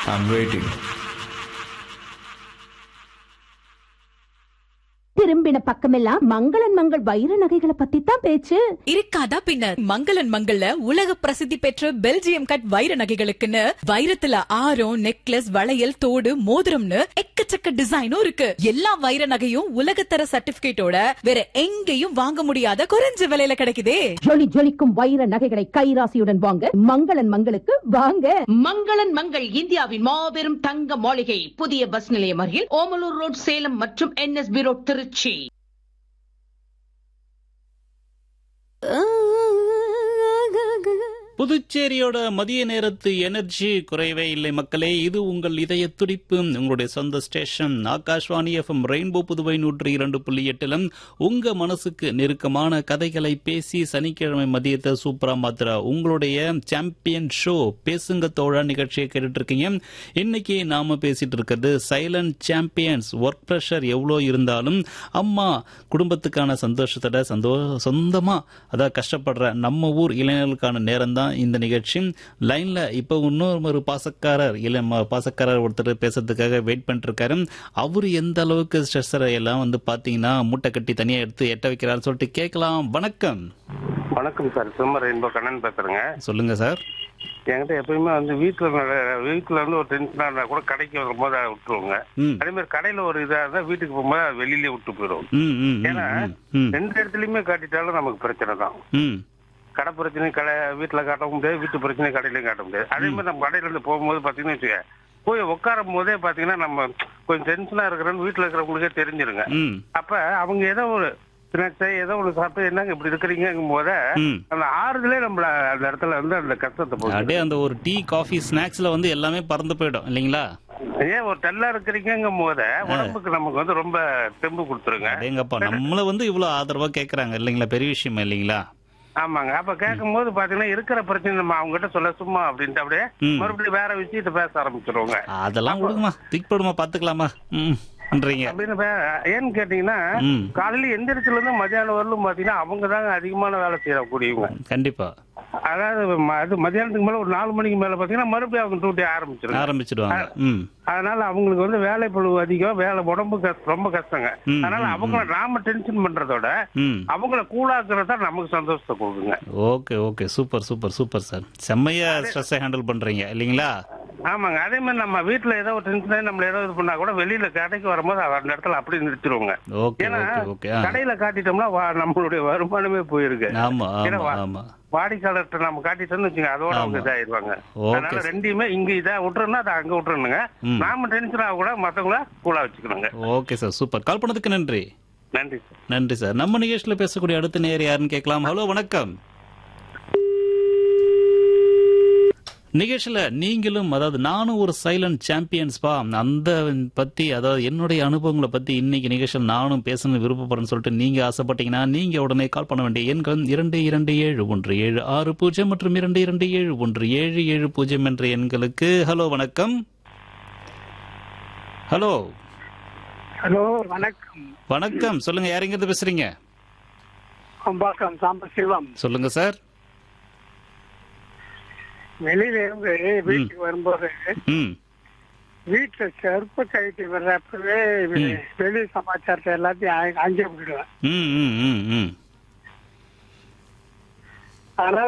I'm waiting. திரும்பின பக்கமெல்லாம் மங்களன் மங்கள் வைர நகைகளை பத்தி தான் பேச்சு இருக்காதா பின்ன மங்களன் மங்கள்ல உலக பிரசித்தி பெற்ற பெல்ஜியம் கட் வைர நகைகளுக்குன்னு வைரத்துல ஆரம் நெக்லஸ் வளையல் தோடு மோதிரம்னு எக்கச்சக்க டிசைனும் இருக்கு எல்லா வைர நகையும் உலகத்தர சர்டிபிகேட்டோட வேற எங்கேயும் வாங்க முடியாத குறைஞ்ச விலையில கிடைக்குதே ஜொலி ஜொலிக்கும் வைர நகைகளை கைராசியுடன் வாங்க மங்களன் மங்களுக்கு வாங்க மங்களன் மங்கள் இந்தியாவின் மாபெரும் தங்க மாளிகை புதிய பஸ் நிலையம் அருகில் ஓமலூர் ரோட் சேலம் மற்றும் என்எஸ்பி ரோட் திருச்சி புதுச்சேரியோட மதிய நேரத்து எனர்ஜி குறையவே இல்லை மக்களே இது உங்கள் இதய துடிப்பு உங்களுடைய சொந்த station Akashvani F M rainbow Puduvai நூற்றி இரண்டு புள்ளி எட்டிலும் உங்க மனசுக்கு நெருக்கமான கதைகளை பேசி சனிக்கிழமை மதியத்தை சூப்பரா மாத்திர உங்களுடைய சாம்பியன் ஷோ பேசுங்க தோழா நிகழ்ச்சியை கேட்டுட்டு இருக்கீங்க இன்னைக்கு நாம பேசிட்டு இருக்கிறது சைலண்ட் சாம்பியன்ஸ் ஒர்க் ப்ரெஷர் எவ்வளோ இருந்தாலும் அம்மா குடும்பத்துக்கான சந்தோஷத்தோட சந்தோ சொந்தமா அதாவது கஷ்டப்படுற நம்ம ஊர் இளைஞர்களுக்கான நேரம் தான் இந்த நிகழ்ச்சி லைன்ல இப்போ இன்னொரு ஒரு பாசக்காரர் இள ம- பாசக்காரர் ஒருத்தர் பேசுறதுக்காக வெயிட் பண்ணிட்டு இருக்காரு அவரு எந்த அளவுக்கு ஸ்ட்ரெஸ்ஸரை எல்லாம் வந்து பாத்தீங்கன்னா மூட்டை கட்டி தனியா எடுத்து எட்ட வைக்கிறாரு சொல்லிட்டு கேட்கலாம் வணக்கம் வணக்கம் சார் சிம்ம ரெயின்போ கண்ணன் பேசுறேங்க சொல்லுங்க சார் என்கிட்ட எப்பயுமே வந்து வீட்டுல நட- வீட்டுல இருந்து ஒரு டென்ஷனா இருந்தா கூட கடைக்கு வரும்போது அதை விட்டுருவோங்க ம் அதே மாதிரி கடையில ஒரு இதா இருந்தா வீட்டுக்கு போகும்போது அதை வெளியிலே விட்டு போயிடும் ம் ம் ம், ஏன்னா ம் ரெண்டு இடத்துலயுமே காட்டிட்டாலும் நமக்கு பிரச்சனை தான் ம் கடை பிரச்சனை கடை வீட்டுல காட்ட முடியாது வீட்டு பிரச்சனை கடையிலயும் காட்ட முடியாது அதே மாதிரி நம்ம கடையில இருந்து போகும்போது பாத்தீங்கன்னு வச்சுக்க போய் உட்காரும் போதே பாத்தீங்கன்னா நம்ம கொஞ்சம் டென்ஷனா இருக்கிறோன்னு வீட்டுல இருக்கிறவங்களுக்கே தெரிஞ்சிருங்க ம் அப்ப அவங்க ஏதோ ஒரு ஸ்நாக்ஸை ஏதோ ஒரு சாப்பிட்டு என்னங்க இப்படி இருக்கிறீங்கும் போதே ம் அந்த ஆறுதலே நம்மள அந்த இடத்துல வந்து அந்த கஷ்டத்தை போகுது அப்படியே அந்த ஒரு டீ காஃபி ஸ்நாக்ஸ்ல வந்து எல்லாமே பறந்து போயிடும் இல்லைங்களா ஏன் ஒரு டல்லா இருக்கிறீங்கும் போத உடம்புக்கு நமக்கு வந்து ரொம்ப தெம்பு கொடுத்துருங்க அடேங்கப்பா நம்மள வந்து இவ்வளவு ஆதரவா கேக்குறாங்க இல்லைங்களா பெரிய விஷயமா இல்லைங்களா ஆமாங்க அப்ப கேட்கும் போது பாத்தீங்கன்னா இருக்கிற பிரச்சனை நம்ம அவங்க கிட்ட சொல்ல சும்மா அப்படின்ட்டு அப்படியே ம். மறுபடியும் வேற விஷயத்த பேச ஆரம்பிச்சிருவாங்க அதெல்லாம் விடுங்கம்மா திக்படுமா பாத்துக்கலாமா ம் பண்றீங்க அப்படின்னு பே- ஏன்னு கேட்டீங்கன்னா ம் காலையில எந்திரிச்சுல இருந்து மதியானம் வரலும் பாத்தீங்கன்னா அவங்க தாங்க அதிகமான வேலை செய்யக்கூடியவங்க கண்டிப்பா அதாவது ம- அது மதியானத்துக்கு மேல ஒரு நாலு மணிக்கு மேல பாத்தீங்கன்னா மறுபடியும் அவங்க டியூட்டி ஆரம்பிச்சிருங்க ஆரம்பிச்சிடுவாங்க ம் அதனால அவங்களுக்கு வந்து வேலை பளு அதிகம் வேலை உடம்பு கஷ்ட- ரொம்ப கஷ்டங்க ம், அதனால ம், அவங்கள நாம டென்ஷன் பண்றதோட ம் அவங்கள கூலாக்குறது தான் நமக்கு சந்தோஷத்தை கொடுக்குங்க okay okay super super super sir செம்மையா ஸ்ட்ரெஸ்ஸை ஹேண்டில் பண்றீங்க இல்லைங்களா ஆமாங்க அதே மாதிரி நம்ம வீட்டுல ஏதோ ஒரு டென்ஷன் நம்மள ஏதோ இது பண்ணா கூட வெளியில கடைக்கு வரும்போது அந்த இடத்துல அப்படியே நிறுத்திடுவோங்க ஓகே ஏன்னா ஓகே ஓகே ஆ கடையில காட்டிட்டோம்னா வா- நம்மளுடைய வருமானமே போயிருக்கு ஆமா ஏன்னா ஆமா வா- ஆமா வாடிக்கையாளர்கிட்ட நம்ம காட்டிட்டோம்னு வச்சுங்க அதோட அவங்க ஆமா. இதாயிருவாங்க ஓகே அதனால ரெண்டையுமே இங்க இதா விட்டுறோம்னா அதை அங்க விட்டுறணுங்க ம். நாம டென்ஷன் ஆக கூட மத்தவங்கள கூலா வச்சுக்கணுங்க ஓகே சார் சூப்பர் கால் பண்ணதுக்கு நன்றி நன்றி சார் நன்றி சார் நம்ம நிகழ்ச்சியில் பேசக்கூடிய அடுத்த நேர் யாருன்னு கேட்கலாம் ஹலோ வணக்கம் நிகழ்ச்சியில நீங்களும் அதாவது நானும் ஒரு சைலண்ட் சாம்பியன்ஸ் பா அந்த பத்தி அதாவது என்னுடைய அனுபவங்களை பத்தி இன்னைக்கு நிகழ்ச்சியில் நானும் பேசணும் விருப்பப்படுறேன்னு சொல்லிட்டு நீங்க ஆசைப்பட்டீங்கன்னா நீங்க உடனே கால் பண்ண வேண்டிய எண்கள் இரண்டு இரண்டு ஏழு ஒன்று ஏழு ஆறு பூஜ்ஜியம் மற்றும் இரண்டு இரண்டு ஏழு ஒன்று ஏழு ஏழு பூஜ்ஜியம் என்ற எண்களுக்கு ஹலோ வணக்கம் ஹலோ ஹலோ வணக்கம் வணக்கம் சொல்லுங்க யாருங்கிறது பேசுறீங்க அம்பாக்கம் சாம்பசிவம் சொல்லுங்க சார் வெளியில இருந்து வீட்டுக்கு வரும்போது ம் வீட்டுல செருப்பு கழிட்டு வர்றப்பவே ம். வெளி சமாச்சாரத்தை எல்லாத்தையும் அ- அங்கே விட்டுடுவேன் ம் ம் ம் ம் அதனால